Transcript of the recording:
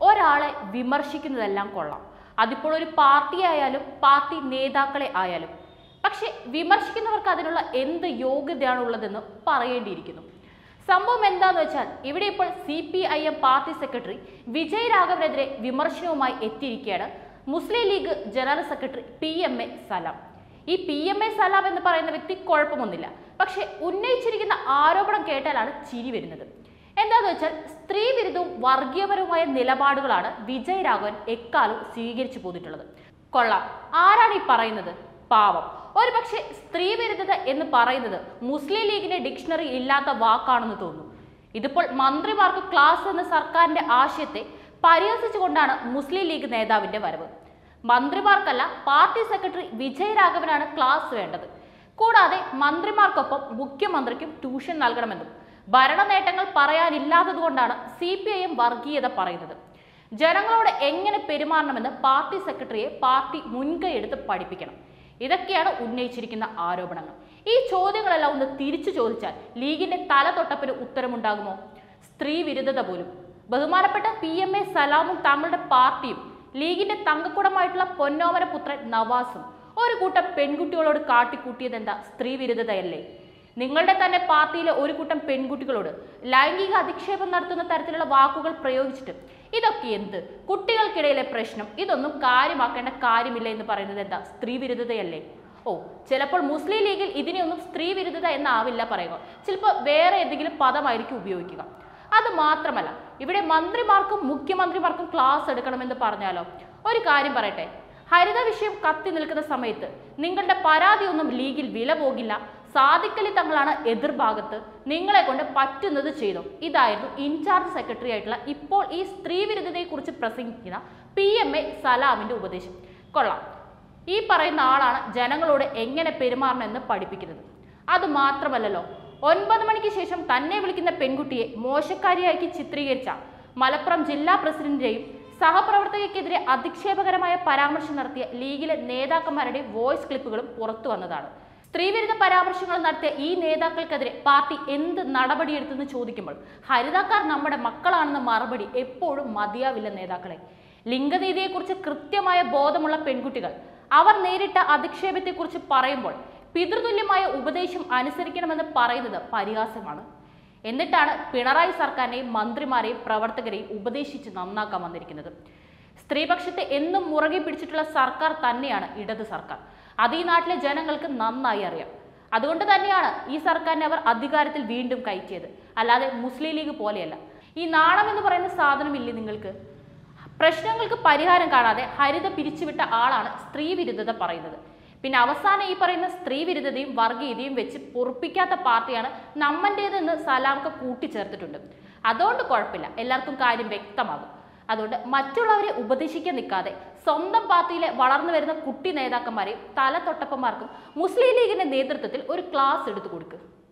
ഒരാളെ വിമർശിക്കുന്നതെല്ലാം കൊള്ളാം അതിപ്പോൾ ഒരു പാർട്ടി ആയാലും പാർട്ടി നേതാക്കളെ ആയാലും പക്ഷെ വിമർശിക്കുന്നവർക്ക് അതിനുള്ള എന്ത് യോഗ്യതയാണുള്ളതെന്ന് പറയേണ്ടിയിരിക്കുന്നു സംഭവം എന്താന്ന് വെച്ചാൽ ഇവിടെ ഇപ്പോൾ C P I M party secretary Vijay രാഘവനെതിരെ വിമർശനവുമായി എത്തിയിരിക്കുകയാണ് Muslim League general secretary P M A Salam ഈ പി എം എ സലാം എന്ന് പറയുന്ന വ്യക്തി കുഴപ്പമൊന്നുമില്ല പക്ഷെ ഉന്നയിച്ചിരിക്കുന്ന ആരോപണം കേട്ടാലാണ് ചിരി വരുന്നത് എന്താന്ന് വെച്ചാൽ സ്ത്രീ വിരുദ്ധവും വർഗീയപരവുമായ നിലപാടുകളാണ് വിജയ് രാഘവൻ എക്കാലവും സ്വീകരിച്ചു പോന്നിട്ടുള്ളത് കൊള്ളാം ആരാണ് ഈ പറയുന്നത് പാവം ഒരു പക്ഷേ സ്ത്രീ വിരുദ്ധത എന്ന് പറയുന്നത് മുസ്ലിം ലീഗിന്റെ ഡിക്ഷണറി ഇല്ലാത്ത വാക്കാണെന്ന് തോന്നുന്നു ഇതിപ്പോൾ മന്ത്രിമാർക്ക് ക്ലാസ് എന്ന സർക്കാരിന്റെ ആശയത്തെ പരിഹസിച്ചുകൊണ്ടാണ് മുസ്ലിം ലീഗ് നേതാവിന്റെ വരവ് മന്ത്രിമാർക്കല്ല പാർട്ടി സെക്രട്ടറി വിജയ് രാഘവനാണ് ക്ലാസ് വേണ്ടത് കൂടാതെ മന്ത്രിമാർക്കൊപ്പം മുഖ്യമന്ത്രിക്കും ട്യൂഷൻ നൽകണമെന്നും ഭരണ നേട്ടങ്ങൾ പറയാനില്ലാത്തതുകൊണ്ടാണ് സി പി ഐ എം വർഗീയത പറയുന്നത് ജനങ്ങളോട് എങ്ങനെ പെരുമാറണമെന്ന് പാർട്ടി സെക്രട്ടറിയെ പാർട്ടി മുൻകൈയെടുത്ത് പഠിപ്പിക്കണം ഇതൊക്കെയാണ് ഉന്നയിച്ചിരിക്കുന്ന ആരോപണങ്ങൾ ഈ ചോദ്യങ്ങളെല്ലാം ഒന്ന് തിരിച്ചു ചോദിച്ചാൽ ലീഗിന്റെ തല തൊട്ടപ്പിന് ഉത്തരമുണ്ടാകുമോ സ്ത്രീ വിരുദ്ധത പോലും ബഹുമാനപ്പെട്ട പി എം എ സലാമും തങ്ങളുടെ പാർട്ടിയും ലീഗിന്റെ തങ്കക്കുടമായിട്ടുള്ള പൊന്നോമന പുത്രൻ നവാസും ഒരു കൂട്ടം പെൺകുട്ടികളോട് കാട്ടിക്കൂട്ടിയത് എന്താ സ്ത്രീ വിരുദ്ധതയല്ലേ നിങ്ങളുടെ തന്നെ പാർട്ടിയിലെ ഒരു കൂട്ടം പെൺകുട്ടികളോട് ലൈംഗിക അധിക്ഷേപം നടത്തുന്ന തരത്തിലുള്ള വാക്കുകൾ പ്രയോഗിച്ചിട്ട് ഇതൊക്കെ എന്ത് കുട്ടികൾക്കിടയിലെ പ്രശ്നം ഇതൊന്നും കാര്യമാക്കേണ്ട കാര്യമില്ല എന്ന് പറയുന്നത് എന്താ സ്ത്രീ വിരുദ്ധതയല്ലേ ഓ ചിലപ്പോൾ മുസ്ലിം ലീഗിൽ ഇതിനെയൊന്നും സ്ത്രീ വിരുദ്ധത എന്നാവില്ല പറയുക ചിലപ്പോൾ വേറെ ഏതെങ്കിലും പദമായിരിക്കും ഉപയോഗിക്കുക അത് മാത്രമല്ല ഇവിടെ മന്ത്രിമാർക്കും മുഖ്യമന്ത്രിമാർക്കും ക്ലാസ് എടുക്കണമെന്ന് പറഞ്ഞാലോ ഒരു കാര്യം പറയട്ടെ ഹരിത വിഷയം കത്തി നിൽക്കുന്ന സമയത്ത് നിങ്ങളുടെ പരാതിയൊന്നും ലീഗിൽ വില പോകില്ല സാദിക്കലി തങ്ങളാണ് എതിർഭാഗത്ത് നിങ്ങളെ കൊണ്ട് പറ്റുന്നത് ചെയ്തു ഇതായിരുന്നു ഇൻചാർജ് സെക്രട്ടറി ആയിട്ടുള്ള ഇപ്പോൾ ഈ സ്ത്രീ വിരുദ്ധതയെക്കുറിച്ച് പ്രസംഗിക്കുന്ന പി എം എ സലാമിന്റെ ഉപദേശം കൊള്ളാം ഈ പറയുന്ന ആളാണ് ജനങ്ങളോട് എങ്ങനെ പെരുമാറണമെന്ന് പഠിപ്പിക്കുന്നത് അത് മാത്രമല്ലല്ലോ ഒൻപത് മണിക്ക് ശേഷം തന്നെ വിളിക്കുന്ന പെൺകുട്ടിയെ മോശക്കാരിയാക്കി ചിത്രീകരിച്ച മലപ്പുറം ജില്ലാ പ്രസിഡന്റിന്റെയും സഹപ്രവർത്തകയ്ക്കെതിരെ അധിക്ഷേപകരമായ പരാമർശം നടത്തിയ ലീഗിലെ നേതാക്കന്മാരുടെ വോയിസ് ക്ലിപ്പുകളും പുറത്തു വന്നതാണ് സ്ത്രീവിരുദ്ധ പരാമർശങ്ങൾ നടത്തിയ ഈ നേതാക്കൾക്കെതിരെ പാർട്ടി എന്ത് നടപടിയെടുത്തെന്ന് ചോദിക്കുമ്പോൾ ഹരിതക്കാർ നമ്മുടെ മക്കളാണെന്ന മറുപടി എപ്പോഴും മതിയാവില്ല നേതാക്കളെ ലിംഗനീതിയെക്കുറിച്ച് കൃത്യമായ ബോധമുള്ള പെൺകുട്ടികൾ അവർ നേരിട്ട അധിക്ഷേപത്തെക്കുറിച്ച് പറയുമ്പോൾ പിതൃതുല്യമായ ഉപദേശം അനുസരിക്കണമെന്ന് പറയുന്നത് പരിഹാസമാണ് എന്നിട്ടാണ് പിണറായി സർക്കാരിനെയും മന്ത്രിമാരെയും പ്രവർത്തകരെയും ഉപദേശിച്ച് നന്നാക്കാൻ വന്നിരിക്കുന്നത് സ്ത്രീപക്ഷത്തെ എന്നും മുറകെ പിടിച്ചിട്ടുള്ള സർക്കാർ തന്നെയാണ് ഇടത് സർക്കാർ അത് ഈ നാട്ടിലെ ജനങ്ങൾക്ക് നന്നായി അറിയാം അതുകൊണ്ട് തന്നെയാണ് ഈ സർക്കാരിനെ അവർ അധികാരത്തിൽ വീണ്ടും കയറ്റിയത് അല്ലാതെ മുസ്ലിം ലീഗ് പോലെയല്ല ഈ നാണം എന്ന് പറയുന്ന സാധനമില്ലേ നിങ്ങൾക്ക് പ്രശ്നങ്ങൾക്ക് പരിഹാരം കാണാതെ ഹരിത പിരിച്ചുവിട്ട ആളാണ് സ്ത്രീ വിരുദ്ധത പറയുന്നത് പിന്നെ അവസാനം ഈ പറയുന്ന സ്ത്രീ വിരുദ്ധതയും വർഗീയതയും വെച്ച് പൊറുപ്പിക്കാത്ത പാർട്ടിയാണ് നമ്മൻ്റേതെന്ന് സലാമൊക്കെ കൂട്ടിച്ചേർത്തിട്ടുണ്ട് അതുകൊണ്ട് കുഴപ്പമില്ല എല്ലാവർക്കും കാര്യം വ്യക്തമാകും അതുകൊണ്ട് മറ്റുള്ളവരെ ഉപദേശിക്കാൻ നിൽക്കാതെ സ്വന്തം പാർട്ടിയിലെ വളർന്നു വരുന്ന കുട്ടി നേതാക്കന്മാരെയും തല തൊട്ടപ്പന്മാർക്കും മുസ്ലിം ലീഗിന്റെ നേതൃത്വത്തിൽ ഒരു ക്ലാസ് എടുത്തു കൊടുക്കുക